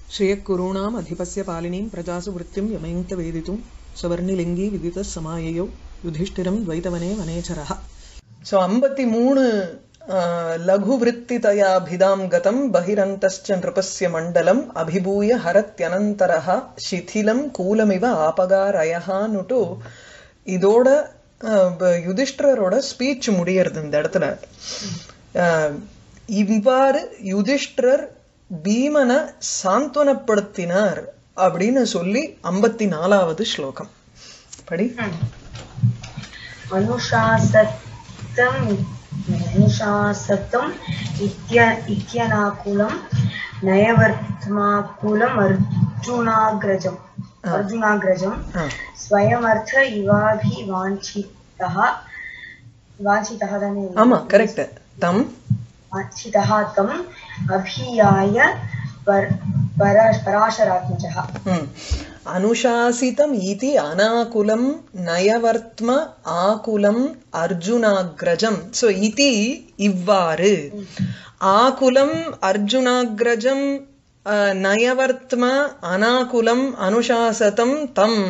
श्रियःकुरूणाम् अधिपस्य पालिनीं प्रजासु वृत्तिं यमयन्त वेदितुं सवर्णिलिङ्गी विदितः समाययौ யுதிஷ்டிரம் துவைதவனே வனேச்சரः ஸோ ஐம்பத்தி மூணு லகு விற்த்திதயாபிதாம் கதம் பகிரந்தஸ்ச நிருபஸ்ய மண்டலம் அபிபூய ஹரத்யனந்தரः சிதிலம் கூலமிவ ஆபகாரயஹான்னுட்டு இதோட யுதிஷ்டரோட ஸ்பீச் முடியறது இந்த இடத்துல இவ்வாறு யுதிஷ்டர் பீமனை சாந்த்வனப்படுத்தினார் அப்படின்னு சொல்லி ஐம்பத்தி நாலாவது ஸ்லோகம் படி अनुशासतम् अनुशासतम् इत्य इत्यनाकुलं नयवर्त्माकुलम् अर्जुनाग्रजम् अर्जुनाग्रजम् स्वयमर्थ इवाभिवाञ्छितः वाञ्छितः ताने ஆமா கரெக்ட் தம் वाञ्छितः तम् अभियाय पर परा- पराशरात्मजः ம். அனுசாசிதம் இதி அனாகுலம் நயவர்த்ம ஆகுலம் அர்ஜுனாக்ரஜம் சோ இதி இவ்வாறு ஆகுலம் அர்ஜுனாக்ரஜம் அஹ், நயவர்த்ம அனாகுலம் அனுசாசதம் தம்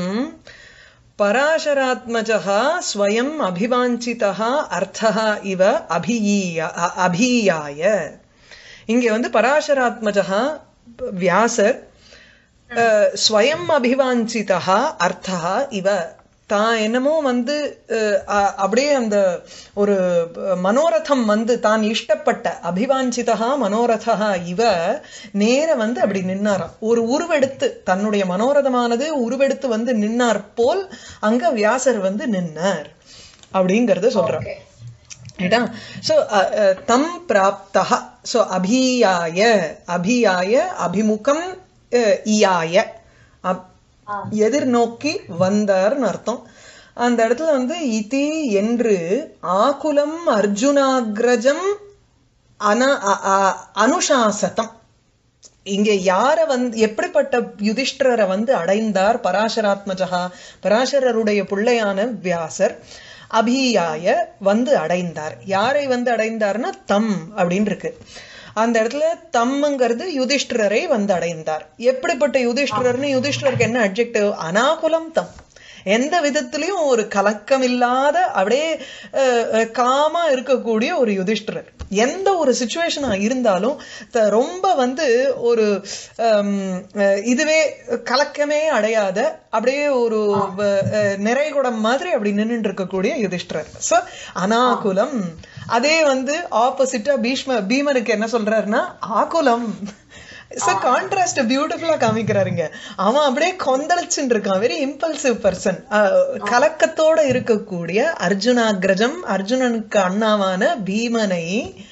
பராசராத்மஜः ஸ்வயம் அபிவாஞ்சிதः அர்த்தः இவ அபியீய அ- அபீயாய இங்க வந்து பராசராத்மஜः வியாசர் அஹ், ஸ்வயம் அபிவாஞ்சிதா அர்த்தா இவ தான் என்னமோ வந்து அஹ், அ- அப்படியே அந்த ஒரு அஹ், மனோரதம் வந்து தான் இஷ்டப்பட்ட அபிவாஞ்சிதா மனோரதா இவ நேர வந்து அப்படி நின்னாராம் ஒரு உருவெடுத்து தன்னுடைய மனோரதமானது உருவெடுத்து வந்து நின்னார் போல் அங்க வியாசர் வந்து நின்னார் அப்படிங்கறத சொல்றார் Okay. ரைட்டா சோ தம் பிராப்தா சோ அபியாய அபியாய அபிமுகம் அஹ், இயாய அப்- எதிர்நோக்கி வந்தார்னு அர்த்தம் அந்த இடத்துல வந்து இதி என்று ஆகுலம் அர்ஜுனாகிரஜம் அன அ- அ- அனுசாசதம் இங்க யார வந்து எப்படிப்பட்ட யுதிஷ்டரை வந்து அடைந்தார் பராசராத்மஜா பராசரருடைய பிள்ளையான வியாசர் அபியாய வந்து அடைந்தார் யாரை வந்து அடைந்தார்னா தம் அப்படின்னு இருக்கு அந்த இடத்துல தம்ங்கிறது யுதிஷ்டிரரை வந்து அடைந்தார் எப்படிப்பட்ட யுதிஷ்டிரர்னு யுதிஷ்டிரருக்கு என்ன அட்ஜெக்டிவ் அனாகுலம் தம் எந்த விதத்திலையும் ஒரு கலக்கம் இல்லாத அப்படியே அஹ், அஹ், காமா இருக்கக்கூடிய ஒரு யுதிஷ்டிரர் எந்த ஒரு சுச்சுவேஷனா இருந்தாலும் த- ரொம்ப வந்து ஒரு ஹம், அஹ், இதுவே கலக்கமே அடையாத அப்படியே ஒரு அஹ், நிறைகுடம் மாதிரி அப்படி நின்னுட்டு இருக்கக்கூடிய யுதிஷ்டிரர் சோ அனாகுலம் அதே வந்து ஆப்போசிட்டா பீஷ்ம பீமனுக்கு என்ன சொல்றாருன்னா ஆகுலம் சோ கான்ட்ராஸ்ட் பியூட்டிஃபுல்லா காமிக்கிறாருங்க அவன் அப்படியே கொந்தளிச்சுட்டு இருக்கான் வெரி இம்பல்சிவ் பர்சன் கலக்கத்தோட இருக்கக்கூடிய அர்ஜுனாகிரஜம் அர்ஜுனனுக்கு அண்ணாவான பீமனை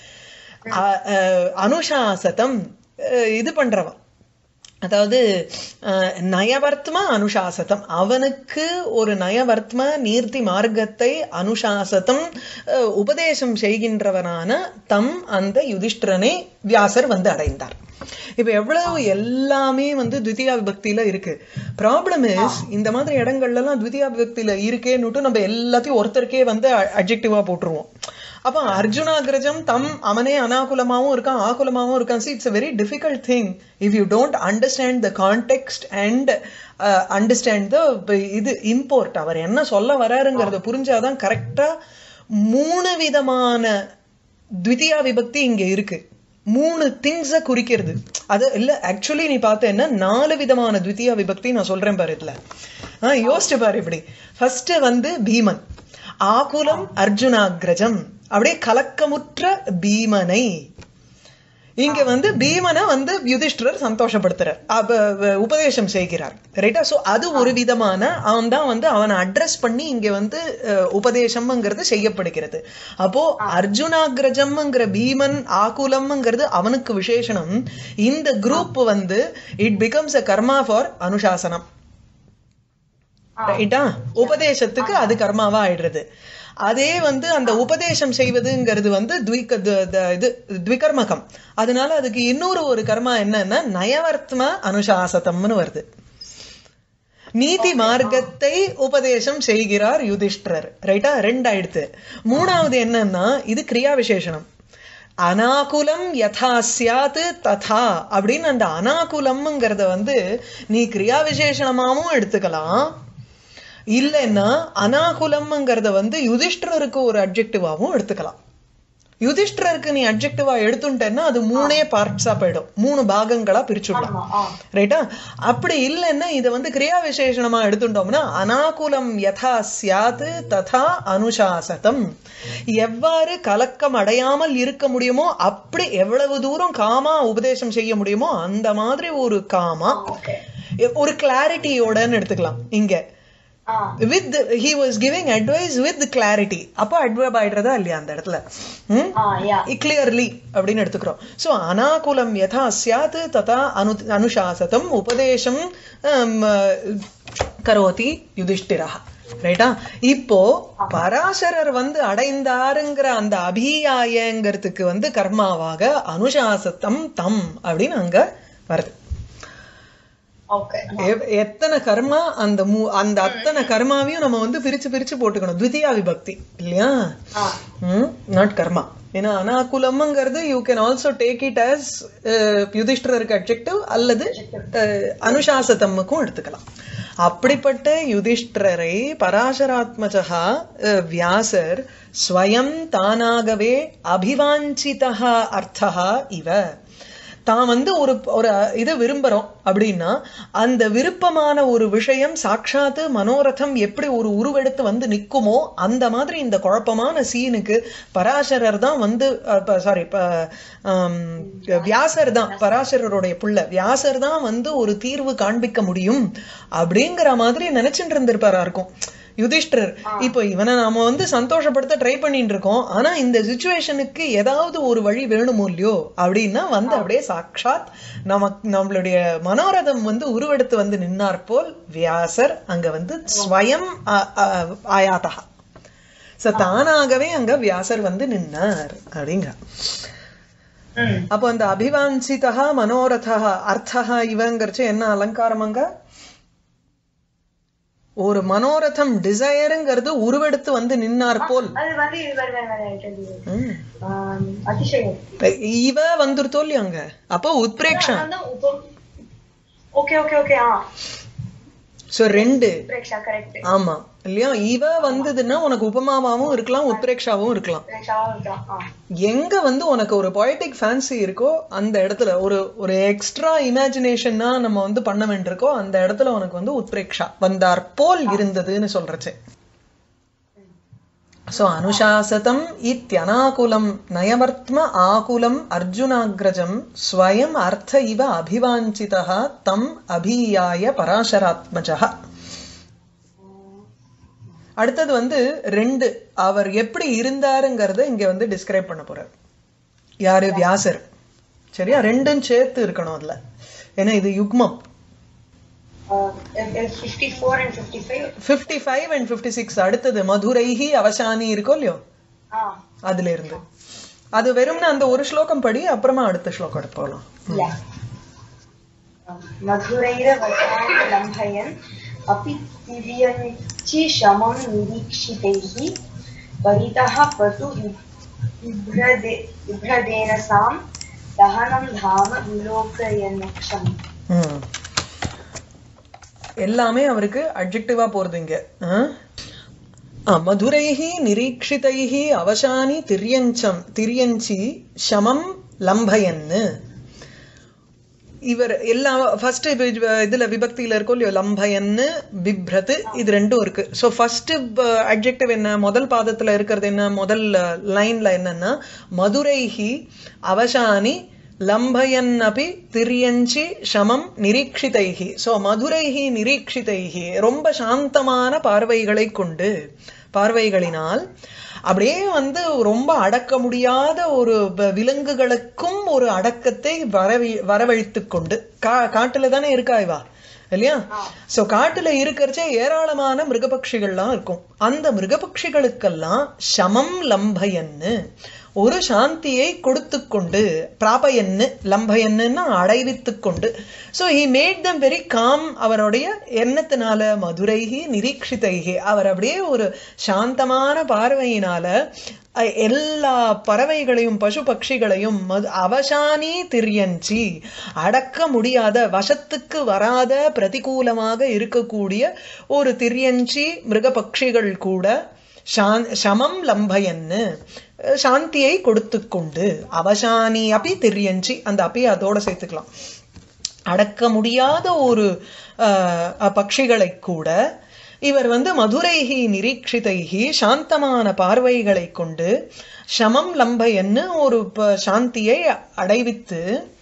அ- அஹ், அனுசாசதம் அஹ், இது பண்றவன் அதாவது அஹ், நயவர்த்ம அனுசாசதம் அவனுக்கு ஒரு நயவர்த்ம நீர்த்தி மார்க்கத்தை அனுசாசதம் அஹ், உபதேசம் செய்கின்றவனான தம் அந்த யுதிஷ்டிரனை வியாசர் வந்து அடைந்தார் இப்ப எவ்வளவு எல்லாமே வந்து துவிதியா விபக்தியில இருக்கு ப்ராப்ளம் இஸ் இந்த மாதிரி இடங்கள்ல எல்லாம் துவிதியா விபக்தியில இருக்கேன்னுட்டு நம்ம எல்லாத்தையும் ஒருத்தருக்கே வந்து அட்ஜெக்டிவா போட்டுருவோம் அப்ப அர்ஜுனாகிரஜம் தம் அவனே அனாகுலமாவும் இருக்கான் ஆகுலமாவும் இருக்கான் see it's a very difficult thing if you don't understand the context and understand the இது இம்போர்ட் அவர் என்ன சொல்ல வராருங்கிறத புரிஞ்சாதான் கரெக்டா மூணு விதமான த்விதியா விபக்தி இங்க இருக்கு மூணு திங்ஸ குறிக்கிறது அது இல்ல ஆக்சுவலி நீ பார்த்தேன்னா நாலு விதமான த்விதியா விபக்தி நான் சொல்றேன் பாரு இதுல ஆ, யோசிச்சு பாரு இப்படி ஃபர்ஸ்ட் வந்து பீமன் ஆகுலம் அர்ஜுனாகிரஜம் அப்படியே கலக்கமுற்ற பீமனை இங்க வந்து பீமனை வந்து யுதிஷ்டிரர் சந்தோஷப்படுத்துறார் அப்ப வ- உபதேசம் செய்கிறார் ரைட்டா சோ அது ஒரு விதமான அவன் தான் வந்து அவனை அட்ரஸ் பண்ணி இங்க வந்து அஹ், உபதேசம்ங்கிறது செய்யப்படுகிறது அப்போ அர்ஜுனாகிரஜம்ங்கிற பீமன் ஆகுலம்ங்கிறது அவனுக்கு விசேஷனம் இந்த குரூப் வந்து it becomes a karma for அனுசாசனம் ரைட்டா உபதேசத்துக்கு அது கர்மாவா ஆயிடுறது அதே வந்து அந்த உபதேசம் செய்வதுங்கிறது வந்து த்விக- த- த- இது த்விகர்மகம் அதனால அதுக்கு இன்னொரு ஒரு கர்மா என்னன்னா நயவர்த்ம அனுசாசதம்னு வருது நீதி மார்க்கத்தை உபதேசம் செய்கிறார் யுதிஷ்டிரர் ரைட்டா ரெண்டாயிடுத்து மூணாவது என்னன்னா இது கிரியா விசேஷனம் அனாகுலம் யதா சியாத் ததா அப்படின்னு அந்த அனாகுலம்ங்கிறத வந்து நீ கிரியா விசேஷணமாவும் எடுத்துக்கலாம் இல்லைன்னா அனாகுலம்ங்கிறத வந்து யுதிஷ்டருக்கு ஒரு அப்ஜெக்டிவாவும் எடுத்துக்கலாம் யுதிஷ்டருக்கு நீ அப்ஜெக்டிவா எடுத்துட்டேன்னா அது மூணே பார்ட்ஸா போயிடும் மூணு பாகங்களா பிரிச்சுடலாம் ஆமா ஆ ரைட்டா அப்படி இல்லைன்னா இதை வந்து கிரியா விசேஷணமா எடுத்துட்டோம்னா அனாகுலம் யதா சியாத் ததா அனுசாசதம் எவ்வாறு கலக்கம் அடையாமல் இருக்க முடியுமோ அப்படி எவ்வளவு தூரம் காமா உபதேசம் செய்ய முடியுமோ அந்த மாதிரி ஒரு காமா ஓகே ஒரு கிளாரிட்டியோடன்னு எடுத்துக்கலாம் இங்க ah with he was giving advice with clarity அப்போ அட்வைப் ஆயிடுறதா இல்லையா அந்த இடத்துல ம் ஆ யா கிளியர்லி அப்படின்னு எடுத்துக்கிறோம் சோ அனாகுலம் யதா சியாத் ததா அனு அனுசாசதம் உபதேசம் ஹம், கரோதி யுதிஷ்டிரா ரைட்டா இப்போ பராசரர் வந்து அடைந்தாருங்கிற அந்த அபியாயங்கிறதுக்கு வந்து கர்மாவாக அனுசாசத்தம் தம் அப்படின்னு அங்க வருது ஓகே எவ்- எத்தனை கர்மா அந்த மூ அந்த அத்தனை கர்மாவையும் நம்ம வந்து பிரிச்சு பிரிச்சு போட்டுக்கணும் த்விதியா விபக்தி இல்லையா ஆ நாட் கர்மா ஏன்னா அனாகுலம்ங்கிறது you can also take it as யுதிஷ்டருக்கு அப்ஜெக்டிவ் அல்லது அஹ், அனுசாசதம்முக்கும் எடுத்துக்கலாம் அப்படிப்பட்ட யுதிஷ்டரை பராசராத்மஜா அஹ், வியாசர் ஸ்வயம் தானாகவே அபிவாஞ்சிதா அர்த்தா இவ தான் வந்து ஒரு ஒரு இதை விரும்புறோம் அப்படின்னா அந்த விருப்பமான ஒரு விஷயம் சாட்சாத்து மனோரதம் எப்படி ஒரு உருவெடுத்து வந்து நிக்குமோ அந்த மாதிரி இந்த குழப்பமான சீனுக்கு பராசரர் தான் வந்து சாரி வியாசர் தான் பராசரருடைய புள்ள வியாசர் தான் வந்து ஒரு தீர்வு காண்பிக்க முடியும் அப்படிங்கிற மாதிரி நினைச்சுட்டு இருந்திருப்பாரா இருக்கும் யுதிஷ்டர் இப்போ இவனை நாம வந்து சந்தோஷப்படுத்த ட்ரை பண்ணிட்டு இருக்கோம் ஆனா இந்த சுச்சுவேஷனுக்கு ஏதாவது ஒரு வழி வேணுமோ இல்லையோ அப்படின்னா வந்து அப்படியே சாட்சாத் நமக்கு நம்மளுடைய மனோரதம் வந்து உருவெடுத்து வந்து நின்னார் போல் வியாசர் அங்க வந்து ஸ்வயம் ஆ- ஆ- ஆயாதா சோ தானாகவே அங்க வியாசர் வந்து நின்னார் அப்படிங்கிற ம் அப்போ அந்த அபிவாஞ்சிதா மனோரதா அர்த்தா இவங்கிறச்சு என்ன அலங்காரம் அங்க ஒரு மனோரதம் டிசையருங்கிறது உருவெடுத்து வந்து நின்னார் போல் அது வந்து இது வேற வேற வேற ஐட்டம் இது. ம். ஆம், அதிசயம் இவ வந்துருத்தோ இல்லையா அங்க அப்போ உத்பிரேக்ஷா okay okay okay ah so ரெண்டு பிரேக்ஷா கரெக்ட் ஆமா இல்லையா இவ வந்ததுன்னா உனக்கு உபமாவாவும் இருக்கலாம் உத்பிரேக்ஷாவும் இருக்கலாம் பிரேக்ஷாவும் இருக்கலாம் ஆ எங்க வந்து உனக்கு ஒரு பொயட்டிக் ஃபேன்சி இருக்கோ அந்த இடத்துல ஒரு ஒரு எக்ஸ்ட்ரா இமேஜினேஷன்னா நம்ம வந்து பண்ண வேண்டியிருக்கோ அந்த இடத்துல உனக்கு வந்து உத்பிரேக்ஷா வந்தார் போல் இருந்ததுன்னு சொல்றச்சு சோ அனுசாசதம் இத்தியனாகுலம் நயவர்த்ம ஆகுலம் அர்ஜுனாகிரஜம் ஸ்வயம் அர்த்த இவ அபிவாஞ்சிதா தம் அபீயாய பராசராத்மஜா அடுத்தது வந்து ரெண்டு அவர் எப்படி இருந்தாருங்கிறத இங்க வந்து டிஸ்கிரைப் பண்ண போறார் யாரு வியாசர் சரியா ரெண்டும் சேர்த்து இருக்கணும் அதுல ஏன்னா இது யுக்மம் fifty four and fifty five fifty five and fifty six அடுத்தது மதுரைஹி அவசானி இருக்கோ இல்லையோ ஆ அதுல இருந்து அது வெறும்னா அந்த ஒரு ஸ்லோகம் படி அப்புறமா அடுத்த ஸ்லோகம் எடுத்து போகலாம் या मधुरैरवसान् लम्भयन् अपि तिर्यञ्चि शमं निरीक्षितैः परितः पटु बिभ्रदे बिभ्रदेन सां दहनं धाम विलोकयन्नक्षम् ம். எல்லாமே அவருக்கு அட்ஜெக்டிவா போறது இங்க ஆ? ஆ, மதுரைஹி நிரீட்சிதைஹி அவசானி திரியஞ்சம் திரியஞ்சி சமம் லம்பயன்னு இவர் எல்லா ஃபர்ஸ்ட் இதுல விபக்தியில இருக்கும் இல்லையோ லம்பயன்னு பிப்ரத் இது ரெண்டும் இருக்கு சோ ஃபர்ஸ்ட் அட்ஜெக்டிவ் என்ன முதல் பாதத்துல இருக்கிறது என்ன முதல் லைன்ல என்னன்னா மதுரைஹி அவசானி லம்பயன் அப்படி திரியஞ்சி சமம் நிரீட்சிதைஹி சோ மதுரைஹி நிரீட்சிதைஹி ரொம்ப சாந்தமான பார்வைகளை கொண்டு பார்வைகளினால் அப்படியே வந்து ரொம்ப அடக்க முடியாத ஒரு வ- விலங்குகளுக்கும் ஒரு அடக்கத்தை வரவி வரவழைத்து கொண்டு கா காட்டுல தானே இருக்கா இவா இல்லையா சோ காட்டுல இருக்கிறச்சே ஏராளமான மிருகபக்ஷிகள்லாம் இருக்கும் அந்த மிருகபக்ஷிகளுக்கெல்லாம் சமம் லம்பயன்னு ஒரு சாந்தியை கொடுத்து கொண்டு பிராபயன்னு லம்பயன்னுன்னா அடைவித்து கொண்டு so he made them very calm அவருடைய எண்ணத்தினால மதுரைகி நிரீட்சிதைகி அவர் அப்படியே ஒரு சாந்தமான பார்வையினால அஹ், எல்லா பறவைகளையும் பசு பட்சிகளையும் மது அவசானி திரியஞ்சி அடக்க முடியாத வசத்துக்கு வராத பிரதிகூலமாக இருக்கக்கூடிய ஒரு திரியஞ்சி மிருக பட்சிகள் கூட சாந்- சமம் லம்பயன்னு அஹ், சாந்தியை கொடுத்து கொண்டு அவசானி அப்பி திரியஞ்சி அந்த அப்பி அதோட சேர்த்துக்கலாம் அடக்க முடியாத ஒரு அஹ், அஹ், பட்சிகளை கூட இவர் வந்து மதுரைகி நிரீட்சிதைகி சாந்தமான பார்வைகளை கொண்டு சமம் லம்பயன்னு ஒரு ப- சாந்தியை அடைவித்து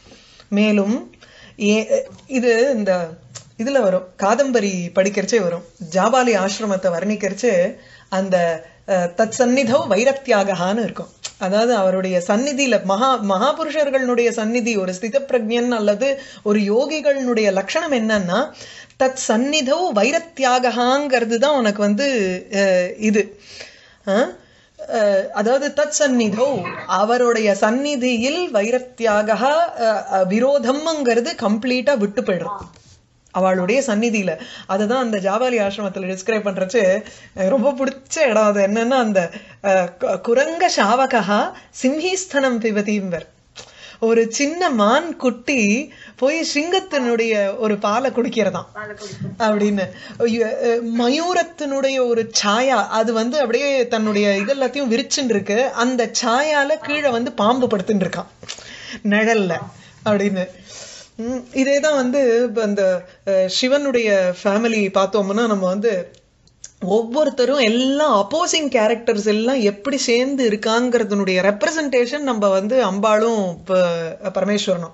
மேலும் ஏ- இது இந்த இதுல வரும் காதம்பரி படிக்கிறச்சே வரும் ஜாபாலி ஆசிரமத்தை வர்ணிக்கிறச்சு அந்த அஹ், தத் சந்நிதவ் வைரத்தியாகன்னு இருக்கும் அதாவது அவருடைய சந்நிதியில மகா மகாபுருஷர்களுடைய சந்நிதி ஒரு ஸ்தித பிரஜன் அல்லது ஒரு யோகிகளுடைய லட்சணம் என்னன்னா தத் சந்நிதவ் வைரத்தியாகங்கிறது தான் உனக்கு வந்து அஹ், இது அஹ், அஹ், அதாவது தத் சந்நிதோ அவருடைய சந்நிதியில் வைரத்தியாக அஹ், அஹ், விரோதம்ங்கிறது கம்ப்ளீட்டா விட்டு போயிடும் அவளுடைய சந்நிதியில அதுதான் அந்த ஜாபாலி ஆசிரமத்துல டிஸ்கிரைப் பண்றச்சு எனக்கு ரொம்ப பிடிச்ச இடம் அது என்னன்னா அந்த அஹ், கு- குரங்க சாவகா சிம்ஹீஸ்தனம் பிபதீம்பர் ஒரு சின்ன மான் குட்டி போய் சிங்கத்தினுடைய ஒரு பாலை குடிக்கிறதாம் அப்படின்னு ஐயோ, அஹ், மயூரத்தினுடைய ஒரு சாயா அது வந்து அப்படியே தன்னுடைய இதெல்லாத்தையும் விரிச்சுட்டு இருக்கு அந்த சாயால கீழே வந்து பாம்பு படுத்துட்டு இருக்கான் நிழல்ல அப்படின்னு உம், இதேதான் வந்து இப்ப அந்த அஹ், சிவனுடைய ஃபேமிலி பார்த்தோம்னா நம்ம வந்து ஒவ்வொருத்தரும் எல்லாம் அப்போசிங் கேரக்டர்ஸ் எல்லாம் எப்படி சேர்ந்து இருக்காங்கிறதுனுடைய ரெப்ரசன்டேஷன் நம்ம வந்து அம்பாளும் ப- பரமேஸ்வரனும்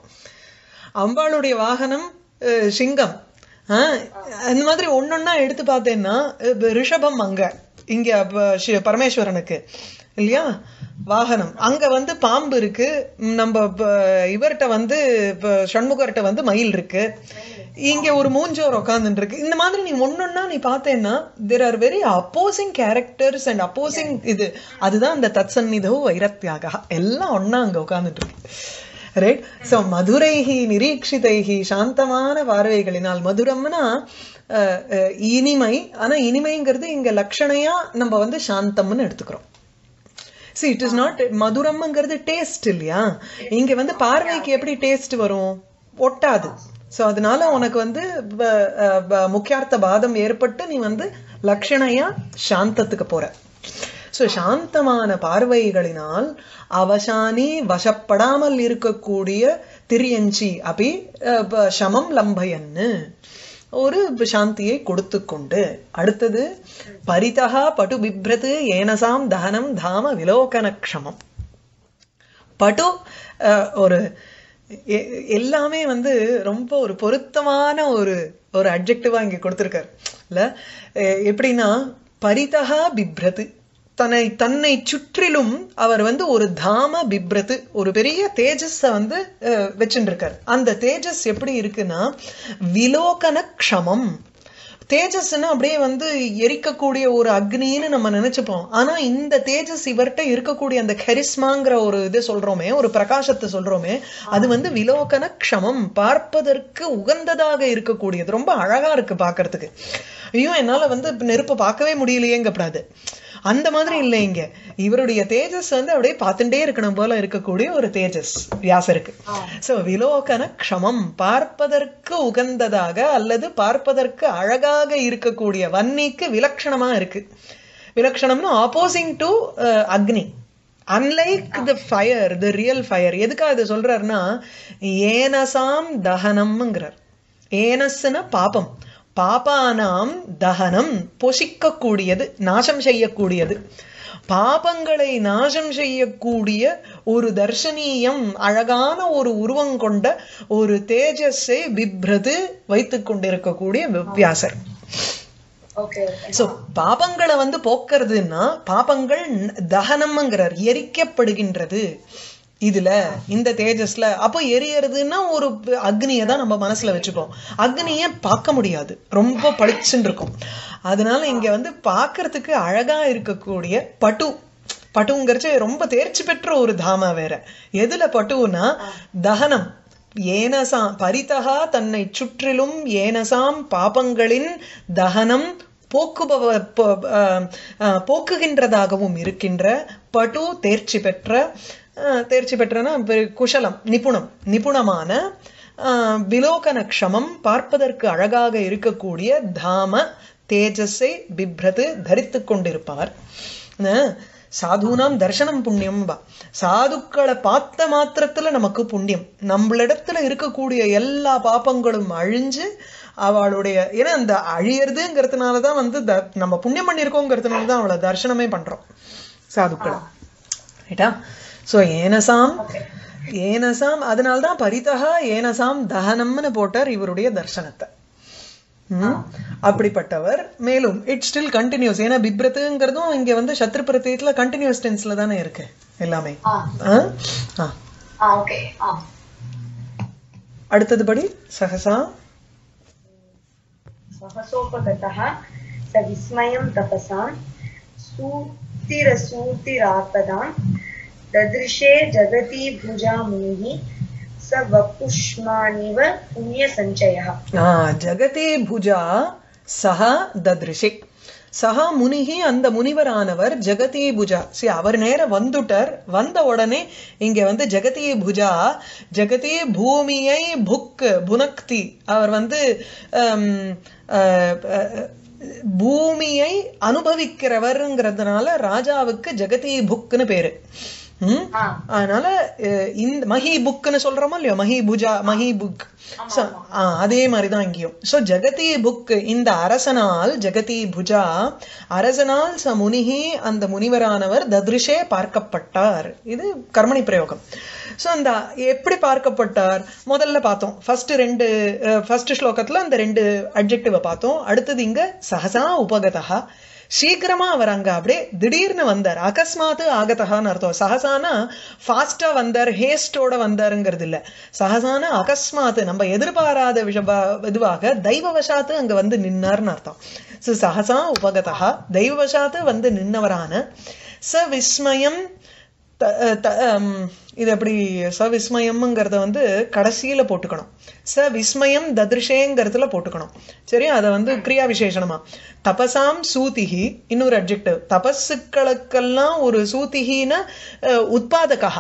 அம்பாளுடைய வாகனம் அஹ், சிங்கம் ஆஹ், அந்த மாதிரி ஒன்னொன்னா எடுத்து பார்த்தேன்னா இப்ப ரிஷபம் அங்க இங்க அப்ப ஷி- பரமேஸ்வரனுக்கு இல்லையா வாகனம் அங்க வந்து பாம்பு இருக்கு ம், நம்ம இப்ப இவர்கிட்ட வந்து இப்ப சண்முகர்கிட்ட வந்து மயில் இருக்கு இங்க ஒரு மூஞ்சோர் உட்காந்துட்டு இருக்கு இந்த மாதிரி நீ ஒன்னொன்னா நீ பார்த்தேன்னா there are very opposing characters and opposing இது அதுதான் அந்த தத் சந்நிதோ வைரத்தியாக எல்லாம் ஒண்ணா அங்க உட்கார்ந்துட்டு இருக்கு ரைட் சோ மதுரைகி நிரீட்சிதைகி சாந்தமான பார்வைகளினால் மதுரம்னா அஹ், அஹ், இனிமை ஆனா இனிமைங்கிறது இங்க லட்சணையா நம்ம வந்து சாந்தம்னு எடுத்துக்கிறோம் see இட் இஸ் நாட் மதுரம்ங்கிறது டேஸ்ட் இல்லையா இங்க வந்து பார்வைக்கு எப்படி டேஸ்ட் வரும் ஒட்டாது சோ அதனால உனக்கு வந்து வ- அஹ் வ- முக்கியார்த்த பாதம் ஏற்பட்டு நீ வந்து லட்சணையா சாந்தத்துக்கு போற சோ சாந்தமான பார்வைகளினால் அவசானி வசப்படாமல் இருக்கக்கூடிய திரியஞ்சி அப்படி அஹ், ப- சமம் லம்பயன்னு ஒரு சாந்தியை கொடுத்து கொண்டு அடுத்தது பரிதகா பட்டு பிப்ரது ஏனசாம் தகனம் தாம விலோகனக்ஷமம் பட்டு அஹ், ஒரு எ- எல்லாமே வந்து ரொம்ப ஒரு பொருத்தமான ஒரு ஒரு அட்ஜெக்டிவா இங்க கொடுத்திருக்காரு இல்ல எ- எப்படின்னா பரிதகா பிப்ரது தன்னை தன்னை சுற்றிலும் அவர் வந்து ஒரு தாம பிப்ரது ஒரு பெரிய தேஜஸ வந்து அஹ், வச்சுட்டு இருக்கார் அந்த தேஜஸ் எப்படி இருக்குன்னா விலோகன க்ஷமம் தேஜஸ்னா அப்படியே வந்து எரிக்கக்கூடிய ஒரு அக்னின்னு நம்ம நினைச்சுப்போம் ஆனா இந்த தேஜஸ் இவர்கிட்ட இருக்கக்கூடிய அந்த கரிஸ்மாங்கிற ஒரு இது சொல்றோமே ஒரு பிரகாசத்தை சொல்றோமே அது வந்து விலோகன க்ஷமம் பார்ப்பதற்கு உகந்ததாக இருக்கக்கூடியது ரொம்ப அழகா இருக்கு பார்க்கிறதுக்கு ஐயோ என்னால வந்து நெருப்பு பார்க்கவே முடியலையேங்கப்படாது அந்த மாதிரி இல்லை இங்க இவருடைய தேஜஸ் வந்து அப்படியே பார்த்துட்டே இருக்கணும் போல இருக்கக்கூடிய ஒரு தேஜஸ் வியாசருக்கு சோ விலோகன க்ஷமம் பார்ப்பதற்கு உகந்ததாக அல்லது பார்ப்பதற்கு அழகாக இருக்கக்கூடிய வன்னிக்கு விலக்ஷணமா இருக்கு விலக்ஷணம்னா opposing to Agni unlike the fire the real fire எதுக்காக இது சொல்றாருன்னா ஏனசாம் தகனம்ங்கிறார் ஏனஸ்னா பாபம் பாபானாம் தகனம் பொசிக்கக்கூடியது நாசம் செய்யக்கூடியது பாபங்களை நாசம் செய்யக்கூடிய ஒரு தர்ஷனீயம் அழகான ஒரு உருவம் கொண்ட ஒரு தேஜஸை பிப்ரது வைத்துக் கொண்டிருக்கக்கூடிய வியாசர் ஓகே ஓகே சோ பாபங்களை வந்து போக்குறதுன்னா பாபங்கள் ந- தகனம்ங்கிறார் எரிக்கப்படுகின்றது இதுல இந்த தேஜஸ்ல அப்போ எரியறதுன்னா ஒரு அக்னியை தான் நம்ம மனசுல வச்சுப்போம் அக்னிய பார்க்க முடியாது ரொம்ப பளிச்சுன்னு இருக்கும் அதனால இங்க வந்து பார்க்கிறதுக்கு அழகா இருக்கக்கூடிய பட்டு பட்டுங்கிறச்சு ரொம்ப தேர்ச்சி பெற்ற ஒரு தாமா வேற எதுல பட்டுனா தகனம் ஏனசாம் பரிதகா தன்னை சுற்றிலும் ஏனசாம் பாபங்களின் தகனம் போக்குபவ போ- ஆஹ் ஆஹ் போக்குகின்றதாகவும் இருக்கின்ற பட்டு தேர்ச்சி பெற்ற ஆஹ் தேர்ச்சி பெற்றனா பெரு- குஷலம் நிபுணம் நிபுணமான ஆஹ் விலோகன க்ஷமம் பார்ப்பதற்கு அழகாக இருக்கக்கூடிய தாம தேஜஸை பிப்ரது தரித்துக் கொண்டிருப்பார் அஹ் சாதுனாம் தர்சனம் புண்ணியம் பா சாதுக்களை பார்த்த மாத்திரத்துல நமக்கு புண்ணியம் நம்மளிடத்துல இருக்கக்கூடிய எல்லா பாப்பங்களும் அழிஞ்சு அவளுடைய ஏன்னா அந்த அழியறதுங்கிறதுனாலதான் வந்து த- நம்ம புண்ணியம் பண்ணியிருக்கோங்கிறதுனால தான் அவளை தர்சனமே பண்றோம் சாதுக்களை ரைட்டா சோ ஏனசாம் Okay. ஏனசாம் அதனால்தான் பரிதகா ஏனசாம் தகனம்னு போட்டார் இவருடைய தர்சனத்தை ம்? அப்படிப்பட்டவர் மேலும் இட் ஸ்டில் கண்டினியூஸ் ஏன்னா பிப்ரத்துங்கிறதும் இங்க வந்து சத்ரு பிரத்யத்துல கண்டினியூஸ் டென்ஸ்ல தானே இருக்கு எல்லாமே ஆ ஆ? ஆ. ஆ ஓகே ஆ அடுத்ததுபடி சகசா सहसोपगतः स विस्मयं तपसां सूतिरसूतिरापदां ददृशे जगति भुजा मुनिः स वपुष्मानिव पुण्यसञ्चयः ஆ, ஜகதே புஜா சஹா தத்ரிஷே சஹா முனிகி அந்த முனிவரானவர் ஜெகதே புஜா சரி அவர் நேர வந்துட்டார் வந்த உடனே இங்க வந்து ஜெகதே புஜா ஜெகதே பூமியை புக் புனக்தி அவர் வந்து ஹம், அஹ், அஹ், பூமியை அனுபவிக்கிறவர்ங்கிறதுனால ராஜாவுக்கு ஜெகதே புக்னு பேரு ம் ஆ அதனால அஹ், இந்த மஹி புக்னு சொல்றோமோ இல்லையோ மஹி புஜா மஹி புக் So, ஆ, அதே மாதிரிதான் இங்கேயும் சோ ஜெகதி புக் இந்த அரசனால் ஜெகதி புஜா அரசனால் ச முனிகி அந்த முனிவரானவர் தத்ருஷே பார்க்கப்பட்டார் இது கர்மணி பிரயோகம் சோ அந்த எப்படி பார்க்கப்பட்டார் முதல்ல பார்த்தோம் ஃபர்ஸ்ட் ரெண்டு ஃபர்ஸ்ட் ஸ்லோகத்துல அந்த ரெண்டு அட்ஜெக்டிவ பார்த்தோம் அடுத்தது இங்க சஹசா உபகதா சீக்கிரமா அவர் அங்க அப்படியே திடீர்னு வந்தார் அகஸ்மாத்து ஆகதகான்னு அர்த்தம் சஹசானா ஃபாஸ்டா வந்தார் ஹேஸ்டோட வந்தாருங்கிறது இல்ல சஹசான அகஸ்மாத்து நம்ம எதிர்பாராத விஷப இதுவாக தெய்வவசாத்து அங்க வந்து நின்னார்னு அர்த்தம் சோ சஹசா உபகதா தெய்வவசாத்து வந்து நின்னவரான ச விஸ்மயம் த- த- ஹம், இது எப்படி சவிஸ்மயம்ங்கிறத வந்து கடைசியில போட்டுக்கணும் ச விஸ்மயம் ததிருஷேங்கிறதுல போட்டுக்கணும் சரி அதை வந்து கிரியா விசேஷணமா தபசாம் சூதிகி இன்னொரு அப்ஜெக்டிவ் தபஸுக்களுக்கெல்லாம் ஒரு சூதிகின உத்பாதகா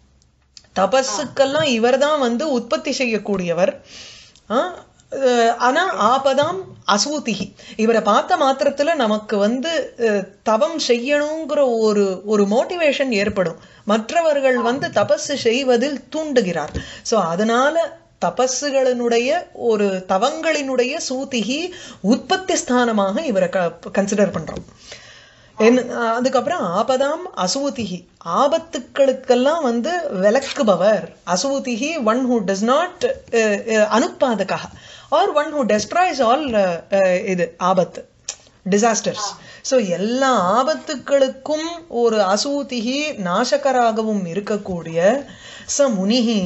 தபஸுக்கெல்லாம் இவர்தான் வந்து உற்பத்தி செய்யக்கூடியவர் ஆ, அஹ், ஆனா ஆபதாம் அசூதிகி இவரை பார்த்த மாத்திரத்துல நமக்கு வந்து அஹ், தவம் செய்யணுங்கிற ஒரு ஒரு மோட்டிவேஷன் ஏற்படும் மற்றவர்கள் வந்து தபஸ் செய்வதில் தூண்டுகிறார் சோ அதனால தபஸுகளினுடைய ஒரு தவங்களினுடைய சூதிகி உற்பத்தி ஸ்தானமாக இவரை கன்சிடர் பண்றோம் என்ன அஹ் அதுக்கப்புறம் ஆபதாம் அசூதிகி ஆபத்துக்களுக்கெல்லாம் வந்து விளக்குபவர் அசூதிகி ஒன் ஹூ டஸ் நாட் அனுப்பாதகா or one who destroys all இது ஆபத்து டிசாஸ்டர்ஸ் சோ எல்லா ஆபத்துக்களுக்கும் ஒரு அசூதிகி நாசகராகவும் இருக்கக்கூடிய ச முனிகி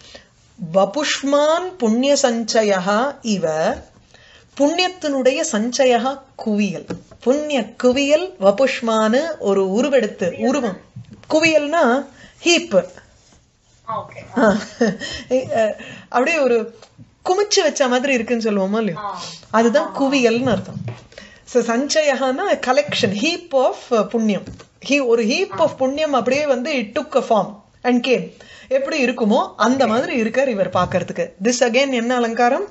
வபுஷ்மான் புண்ணிய சஞ்சயா இவ புண்ணியத்தினுடைய சஞ்சயா குவியல் புண்ணிய குவியல் வபுஷ்மானு ஒரு உருவெடுத்து உருவம் குவியல்னா ஹீப் ஓகே அப்படியே ஒரு குமிச்சு வச்ச மாதிரி இருக்குன்னு சொல்லுவோமா இல்லையோ அதுதான் குவியல்னு அர்த்தம் So, சஞ்சயஹானா கலெக்ஷன் ஹீப் ஆஃப் புண்ணியம் ஹீ ஒரு ஹீப் ஆஃப் புண்ணியம் அப்படியே வந்து it took a form and came எப்படி இருக்குமோ அந்த மாதிரி இருக்கார் இவர் பார்க்கிறதுக்கு திஸ் அகைன் என்ன அலங்காரம்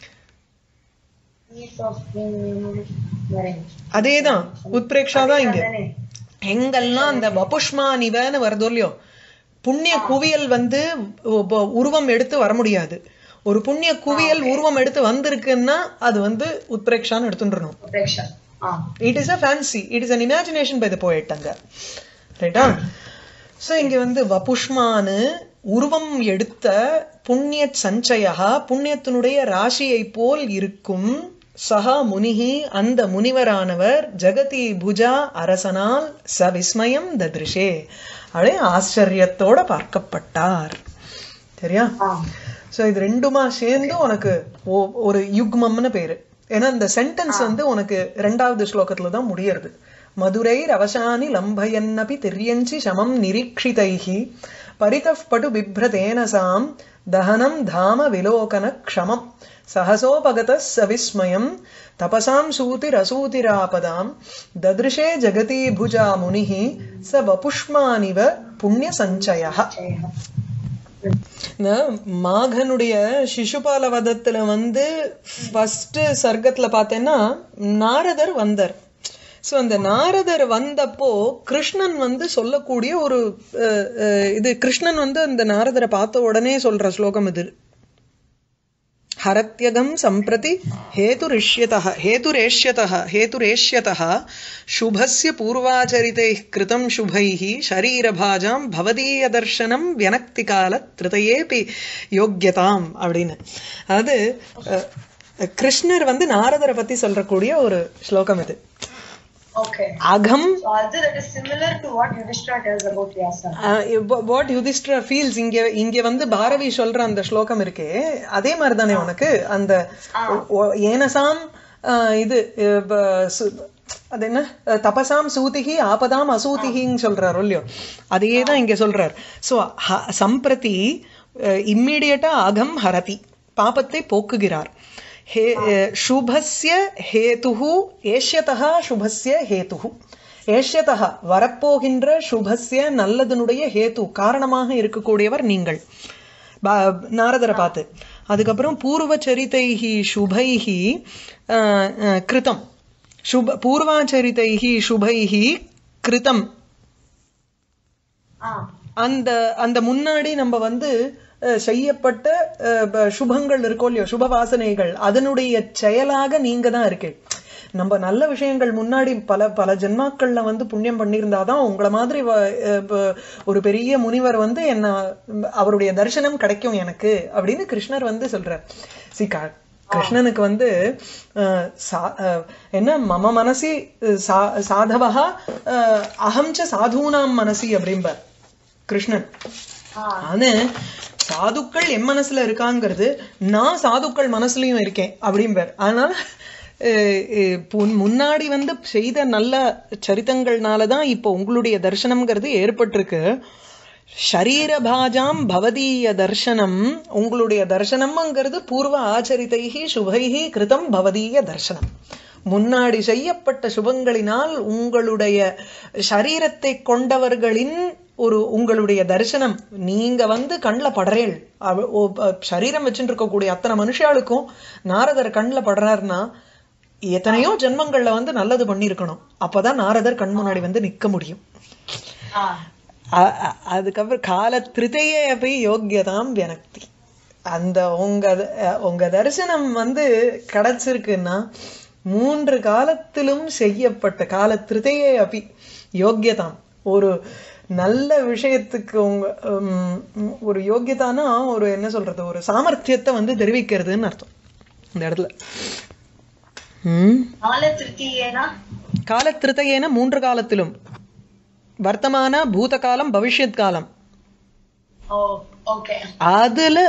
அதேதான் உத்பிரேக்ஷா தான் இங்க எங்கெல்லாம் அந்த வபுஷ்மானிவன்னு வருதோ இல்லையோ புண்ணிய குவியல் வந்து உ- உருவம் எடுத்து வர முடியாது ஒரு புண்ணிய குவியல் உருவம் எடுத்து வந்திருக்குன்னா அது வந்து உத்பிரேக்ஷான்னு எடுத்துட்டுறணும் உபேக்ஷா ah it is a fancy it is an imagination by the poet அங்க ரைட்டா சோ இங்க வந்து வபுஷ்மானு உருவம் எடுத்த புண்ணிய சஞ்சயா புண்ணியத்தினுடைய ராசியை போல் இருக்கும் சஹா முனிகி அந்த முனிவரானவர் ஜெகதி புஜா அரசனால் ச விஸ்மயம் ததிருஷே அப்படியே ஆச்சரியத்தோட பார்க்கப்பட்டார் சரியா ஆ சோ இது ரெண்டுமா சேர்ந்து உனக்கு ஒ- ஒரு யுக்மம்னு பேரு ஏன்னா இந்த சென்டென்ஸ் வந்து உனக்கு ரெண்டாவது ஸ்லோகத்துல தான் முடியறது मधुरैरवशानि लम्भयन्नपि तिर्यञ्चि शमं निरीक्षितैः परितः पटु बिभ्रतेन साम् दहनं धाम विलोकनक्षमम् सहसोपगतः स विस्मयम् तपसां सूतिरसूतिरापदां ददृशे जगती भुजा मुनिः स वपुष्मानिव पुण्यसञ्चयः இந்த மாகனுடைய சிசுபால வதத்துல வந்து ஃபர்ஸ்ட் சர்க்கத்துல பார்த்தேன்னா நாரதர் வந்தார் சோ அந்த நாரதர் வந்தப்போ கிருஷ்ணன் வந்து சொல்லக்கூடிய ஒரு அஹ், அஹ், இது கிருஷ்ணன் வந்து அந்த நாரதரை பார்த்த உடனே சொல்ற ஸ்லோகம் இது हरत्यगं सम्प्रति हेतुरिष्यतः हेतुरेष्यतः हेतुरेष्यतः शुभस्य पूर्वाचरितैः कृतं शुभैः शरीरभाजां भवदीयदर्शनं व्यनक्तिकालत्रितयेऽपि யோக்கியதாம் அப்படின்னு அதாவது அஹ், கிருஷ்ணர் வந்து நாரதரை பத்தி சொல்றக்கூடிய ஒரு ஸ்லோகம் இது Okay. அகம் So also that is similar to what Yudhishthira tells about Vyasa. What Yudhishthira feels இங்க இங்க வந்து பாரவி சொல்ற அந்த ஸ்லோகம் இருக்கே அதே மாதிரி தானே உனக்கு அந்த ஒ- ஒ- ஏனசாம் ஆஹ், இது அஹ், ப- சு- அது என்ன அஹ், தபசாம் சூதிகி ஆபதாம் அசூதிகின்னு சொல்றாரு இல்லையோ அதையே தான் இங்க சொல்றார் சோ சம்பிரதி இம்மிடியட்டா அகம் ஹரதி பாபத்தை போக்குகிறார் ஹே அஹ், சுபஸ்ய ஹேதுஹு ஏஷ்யதः சுபஸ்ய ஹேதுஹு ஏஷ்யதः வரப்போகின்ற சுபஸ்ய நல்லதனுடைய ஹேது காரணமாக இருக்கக்கூடியவர் நீங்கள் பா- நாரதரை பார்த்து அதுக்கப்புறம் பூர்வ சரிதைஹி சுபைஹி அஹ், அஹ், கிருதம் சுப பூர்வாச்சரிதைஹி சுபைஹி கிருதம் Ah. அந்த அந்த முன்னாடி நம்ம வந்து அஹ், செய்யப்பட்ட அஹ், ப- சுபங்கள் இருக்கோ இல்லையோ சுப வாசனைகள் அதனுடைய செயலாக நீங்க தான் இருக்கு நம்ம நல்ல விஷயங்கள் முன்னாடி பல பல ஜென்மாக்கள்ல வந்து புண்ணியம் பண்ணியிருந்தாதான் உங்களை மாதிரி வ- அஹ், ப- ஒரு பெரிய முனிவர் வந்து என்ன அவருடைய தரிசனம் கிடைக்கும் எனக்கு அப்படின்னு கிருஷ்ணர் வந்து சொல்றார் சி கிருஷ்ணனுக்கு வந்து அஹ், சா- அஹ், என்ன மம மனசி அஹ், சா- சாதவஹா அஹ், அகம் ச சாதுனாம் மனசி அப்படிம்பார் கிருஷ்ணன் Ah. ஆனா சாதுக்கள் என் மனசுல இருக்காங்கிறது நான் சாதுக்கள் மனசுலயும் இருக்கேன் அப்படிம்பார் அதனால அஹ், அஹ், புன்- முன்னாடி வந்து செய்த நல்ல சரித்தங்கள்னாலதான் இப்போ உங்களுடைய தரிசனம்ங்கிறது ஏற்பட்டிருக்கு ஷரீரபாஜாம் பவதீய தர்சனம் உங்களுடைய தர்சனம்ங்கிறது பூர்வ ஆச்சரிதைகி சுபைகி கிருதம் பவதீய தர்சனம் முன்னாடி செய்யப்பட்ட சுபங்களினால் உங்களுடைய சரீரத்தை கொண்டவர்களின் ஒரு உங்களுடைய தரிசனம் நீங்க வந்து கண்ணில் படுறேள் அவ- ஓ- அ, சரீரம் வச்சுட்டு இருக்கக்கூடிய அத்தனை மனுஷாளுக்கும் நாரதர் கண்ணில் படுறாருன்னா எத்தனையோ ஜென்மங்கள்ல வந்து நல்லது பண்ணியிருக்கணும் அப்பதான் நாரதர் கண் முன்னாடி வந்து நிக்க முடியும் Ah. அ- அ- அதுக்கப்புறம் கால திருத்தையே போய் யோக்கியதாம் வினக்தி அந்த உங்க த- உங்க தரிசனம் வந்து கிடைச்சிருக்குன்னா மூன்று காலத்திலும் செய்யப்பட்ட கால திருத்தையே அப்படி யோக்கியதாம் ஒரு நல்ல விஷயத்துக்கு உங்க உம், உம், ஒரு யோக்கியதானா ஒரு என்ன சொல்றது ஒரு சாமர்த்தியத்தை வந்து தெரிவிக்கிறதுன்னு அர்த்தம் இந்த இடத்துல உம் Nala Tritiyena. கால திருத்தையேன மூன்று காலத்திலும் வர்த்தமான பூதகாலம் பவிஷ்யத் காலம் Oh, okay. அதுல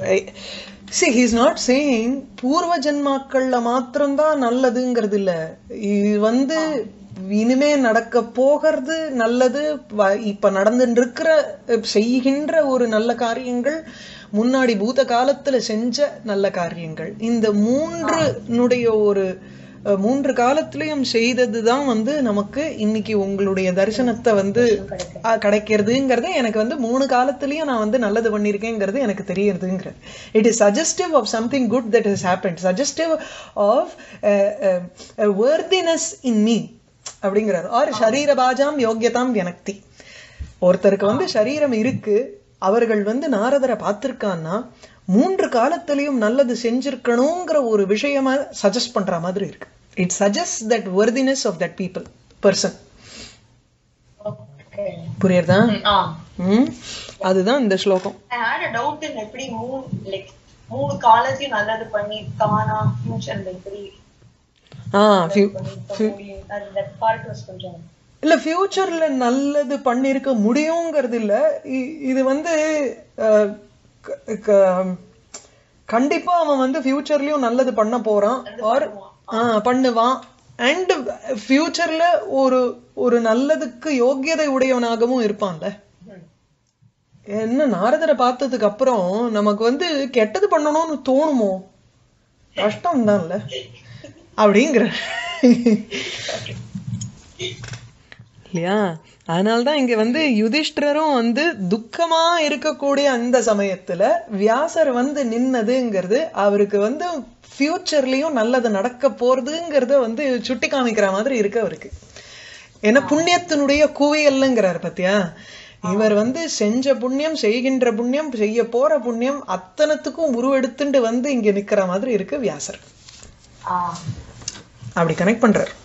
சி ஹீஸ் நாட் சேயிங் பூர்வ ஜென்மாக்கள்ல மாத்திரம்தான் நல்லதுங்கிறது இல்ல இது வந்து இனிமே நடக்க போகிறது நல்லது வ- இப்ப நடந்துட்டு இருக்கிற செய்கின்ற ஒரு நல்ல காரியங்கள் முன்னாடி பூத காலத்துல செஞ்ச நல்ல காரியங்கள் இந்த மூன்றுனுடைய ஒரு அஹ், மூன்று காலத்திலையும் செய்ததுதான் வந்து நமக்கு இன்னைக்கு உங்களுடைய தரிசனத்தை வந்து அஹ், கிடைக்கிறதுங்கிறது எனக்கு வந்து மூணு காலத்திலயும் நான் வந்து நல்லது பண்ணியிருக்கேங்கிறது எனக்கு தெரியறதுங்கிற it is suggestive of something good that has happen suggestive of worthiness in me அப்படிங்கிறார் ஆர் சரீரபாஜாம் யோக்கியதாம் வினக்தி ஒருத்தருக்கு வந்து சரீரம் இருக்கு அவர்கள் வந்து நாரதரை பார்த்திருக்கான்னா மூன்று காலத்திலையும் நல்லது செஞ்சிருக்கணுங்கிற ஒரு விஷயமா சஜஸ்ட் பண்ற மாதிரி இருக்கு it suggest that worthiness of that people person Okay. புரியுறதா Ah. ம் அதுதான் இந்த ஸ்லோகம் I had a doubt in எப்படி மூணு like மூணு காலத்தையும் நல்லது பண்ணிருக்கானா ஃபியூச்சர்ல எப்படி ஆ few- பண்ணிருக்க முடியும் அது that part was கொஞ்சம் இல்ல ஃபியூச்சர்ல நல்லது பண்ணிருக்க முடியுங்கிறது இல்ல இ- இது வந்து அஹ், க- க- கண்டிப்பா அவன் வந்து ஃபியூச்சர்லயும் நல்லது பண்ண போறான் ஆர் பண்ணுவான் அண்ட் ஃபியூச்சர்ல ஒரு ஒரு நல்லதுக்கு யோக்கியதை உடையவனாகவும் இருப்பான்ல ம். என்ன நாரதரை பார்த்ததுக்கு அப்புறம் நமக்கு வந்து கெட்டது பண்ணணும்னு தோணுமோ கஷ்டம் தான்ல அப்படிங்கிற இல்லையா அதனால்தான் இங்க வந்து யுதிஷ்டிரரும் வந்து துக்கமா இருக்கக்கூடிய அந்த சமயத்துல வியாசர் வந்து நின்னதுங்கிறது அவருக்கு வந்து ஃபியூச்சர்லயும் நல்லது நடக்க போறதுங்கிறத வந்து சுட்டி காமிக்கிற மாதிரி இருக்கு அவருக்கு ஏன்னா புண்ணியத்தினுடைய குவியல்ங்கிறார் பத்தியா இவர் வந்து செஞ்ச புண்ணியம் செய்கின்ற புண்ணியம் செய்ய போற புண்ணியம் அத்தனத்துக்கும் உருவெடுத்துட்டு வந்து இங்க நிக்கிற மாதிரி இருக்கு வியாசர் ஆ அப்படி கனெக்ட் பண்றார்